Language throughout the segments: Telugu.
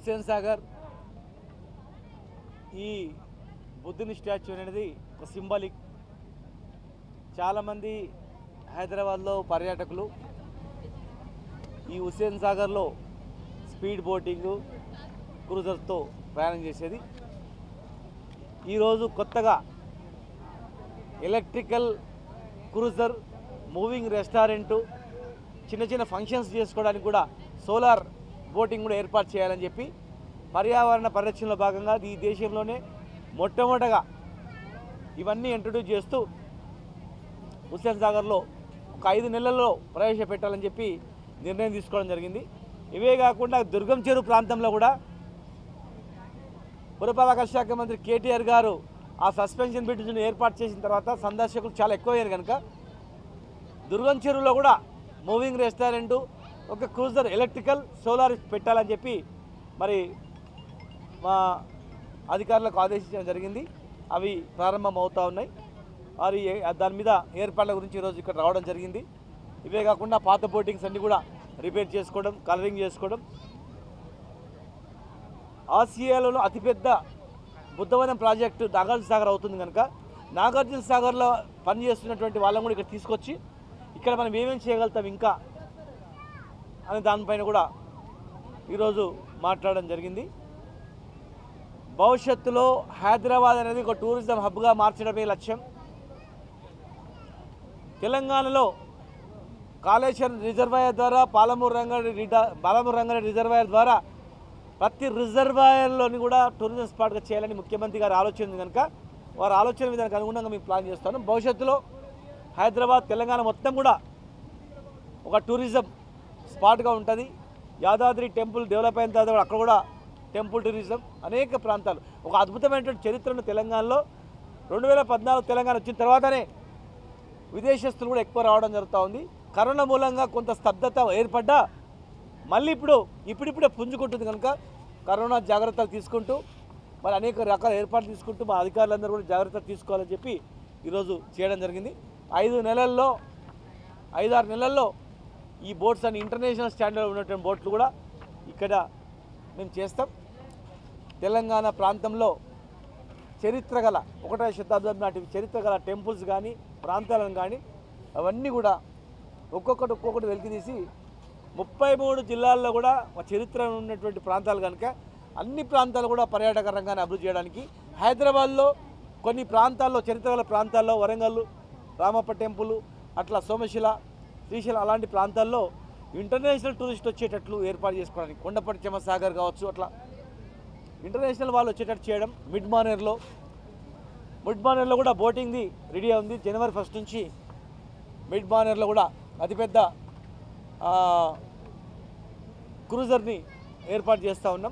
హుస్సేన్ సాగర్ ఈ బుద్ధుని స్టాచ్యూ అనేది ఒక సింబాలిక్ చాలామంది హైదరాబాద్లో పర్యాటకులు ఈ హుస్సేన్ సాగర్లో స్పీడ్ బోటింగు క్రూజర్తో ప్రయాణం చేసేది ఈరోజు కొత్తగా ఎలక్ట్రికల్ క్రూజర్ మూవింగ్ రెస్టారెంటు చిన్న చిన్న ఫంక్షన్స్ చేసుకోవడానికి కూడా సోలార్ బోటింగ్ కూడా ఏర్పాటు చేయాలని చెప్పి పర్యావరణ పరిరక్షణలో భాగంగా ఈ దేశంలోనే మొట్టమొదటగా ఇవన్నీ ఇంట్రడ్యూస్ చేస్తూ హుస్సేన్ సాగర్లో ఒక ఐదు నెలల్లో ప్రవేశపెట్టాలని చెప్పి నిర్ణయం తీసుకోవడం జరిగింది ఇవే కాకుండా దుర్గం చెరువు ప్రాంతంలో కూడా పురపాలక శాఖ మంత్రి కేటీఆర్ గారు ఆ సస్పెన్షన్ బ్రిడ్జ్ను ఏర్పాటు చేసిన తర్వాత సందర్శకులు చాలా ఎక్కువయ్యారు కనుక దుర్గం చెరువులో కూడా మూవింగ్ రెస్టారెంటు ఒక క్రూజర్ ఎలక్ట్రికల్ సోలార్ పెట్టాలని చెప్పి మరి మా అధికారులకు ఆదేశించడం జరిగింది అవి ప్రారంభం అవుతూ ఉన్నాయి మరి ఏ- దాని మీద ఏర్పాట్ల గురించి ఈరోజు ఇక్కడ రావడం జరిగింది ఇవే కాకుండా పాత బోటింగ్స్ అన్నీ కూడా రిపేర్ చేసుకోవడం కలరింగ్ చేసుకోవడం ఆసియాలో అతిపెద్ద బుద్ధవనం ప్రాజెక్టు నాగార్జున సాగర్ అవుతుంది కనుక నాగార్జున సాగర్లో పనిచేస్తున్నటువంటి వాళ్ళని కూడా ఇక్కడ తీసుకొచ్చి ఇక్కడ మనం ఏమేమి చేయగలుగుతాం ఇంకా అనే దానిపైన కూడా ఈరోజు మాట్లాడడం జరిగింది భవిష్యత్తులో హైదరాబాద్ అనేది ఒక టూరిజం హబ్గా మార్చడమే లక్ష్యం తెలంగాణలో కాళేశ్వరం రిజర్వాయర్ ద్వారా పాలమూరు రంగారెడ్డి రిడ- పాలమూరు రంగారెడ్డి రిజర్వాయర్ ద్వారా ప్రతి రిజర్వాయర్లోని కూడా టూరిజం స్పాట్గా చేయాలని ముఖ్యమంత్రి గారి ఆలోచన ఉంది కనుక వారి ఆలోచన విధానికి అనుగుణంగా మేము ప్లాన్ చేస్తాను భవిష్యత్తులో హైదరాబాద్ తెలంగాణ మొత్తం కూడా ఒక టూరిజం స్పాట్గా ఉంటుంది యాదాద్రి టెంపుల్ డెవలప్ అయిన తర్వాత కూడా అక్కడ కూడా టెంపుల్ టూరిజం అనేక ప్రాంతాలు ఒక అద్భుతమైనటువంటి చరిత్ర ఉన్న తెలంగాణలో రెండు వేల పద్నాలుగు తెలంగాణ వచ్చిన తర్వాతనే విదేశస్తులు కూడా ఎక్కువ రావడం జరుగుతూ ఉంది కరోనా మూలంగా కొంత స్తబ్దత ఏర్పడ్డా మళ్ళీ ఇప్పుడు ఇప్పుడిప్పుడే పుంజుకుంటుంది కనుక కరోనా జాగ్రత్తలు తీసుకుంటూ మరి అనేక రకాల ఏర్పాట్లు తీసుకుంటూ మా అధికారులందరూ కూడా జాగ్రత్తలు తీసుకోవాలని చెప్పి ఈరోజు చేయడం జరిగింది ఐదు నెలల్లో ఐదారు నెలల్లో ఈ బోట్స్ అన్ని ఇంటర్నేషనల్ స్టాండర్డ్ ఉన్నటువంటి బోట్లు కూడా ఇక్కడ మేము చేస్తాం తెలంగాణ ప్రాంతంలో చరిత్ర గల ఒకటో శతాబ్దం నాటి చరిత్ర గల టెంపుల్స్ కానీ ప్రాంతాలను కానీ అవన్నీ కూడా ఒక్కొక్కటి ఒక్కొక్కటి వెలికి తీసి ముప్పై మూడు జిల్లాల్లో కూడా ఒక చరిత్ర ఉన్నటువంటి ప్రాంతాలు కనుక అన్ని ప్రాంతాలు కూడా పర్యాటక రంగాన్ని అభివృద్ధి చేయడానికి హైదరాబాద్లో కొన్ని ప్రాంతాల్లో చరిత్ర గల ప్రాంతాల్లో వరంగల్ రామప్ప టెంపుల్ అట్లా సోమశిల శ్రీశైలం అలాంటి ప్రాంతాల్లో ఇంటర్నేషనల్ టూరిస్ట్ వచ్చేటట్లు ఏర్పాటు చేసుకోవడానికి కొండపట్టి చెమసాగర్ కావచ్చు అట్లా ఇంటర్నేషనల్ వాళ్ళు వచ్చేటట్టు చేయడం మిడ్ మానేర్లో మిడ్ మానేర్లో కూడా బోటింగ్ది రెడీ ఉంది జనవరి ఫస్ట్ నుంచి మిడ్ మానేర్లో కూడా అతిపెద్ద ఆ, క్రూజర్ని ఏర్పాటు చేస్తూ ఉన్నాం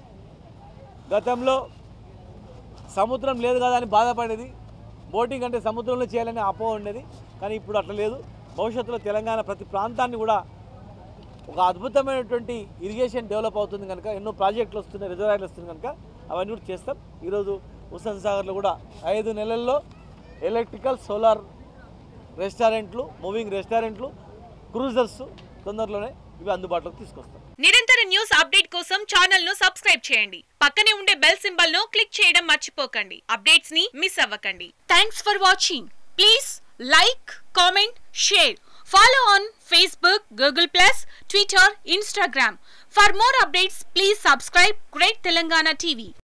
గతంలో సముద్రం లేదు కదా అని బాధపడేది బోటింగ్ అంటే సముద్రంలో చేయాలని అపో ఉండేది కానీ ఇప్పుడు అట్లా లేదు భవిష్యత్తులో తెలంగాణ ప్రతి ప్రాంతాన్ని కూడా ఒక అద్భుతమైనటువంటి ఇరిగేషన్ డెవలప్ అవుతుంది కనుక ఎన్నో ప్రాజెక్టులు వస్తున్నాయి రిజర్వాయర్లు వస్తుంది కనుక అవన్నీ కూడా చేస్తాం ఈరోజు హుస్సేన్ సాగర్లో కూడా ఐదు నెలల్లో ఎలక్ట్రికల్ సోలార్ రెస్టారెంట్లు మూవింగ్ రెస్టారెంట్లు క్రూజర్స్ తొందరలోనే ఇవి అందుబాటులోకి తీసుకొస్తాం నిరంతర న్యూస్ అప్డేట్ కోసం ఛానల్ ను సబ్స్క్రైబ్ చేయండి పక్కనే ఉండే బెల్ సింబల్ ను క్లిక్ చేయడం మర్చిపోకండి అప్డేట్స్ ని మిస్ అవ్వకండి thanks for watching please like comment share follow on Facebook Google plus Twitter Instagram for more updates please subscribe great Telangana TV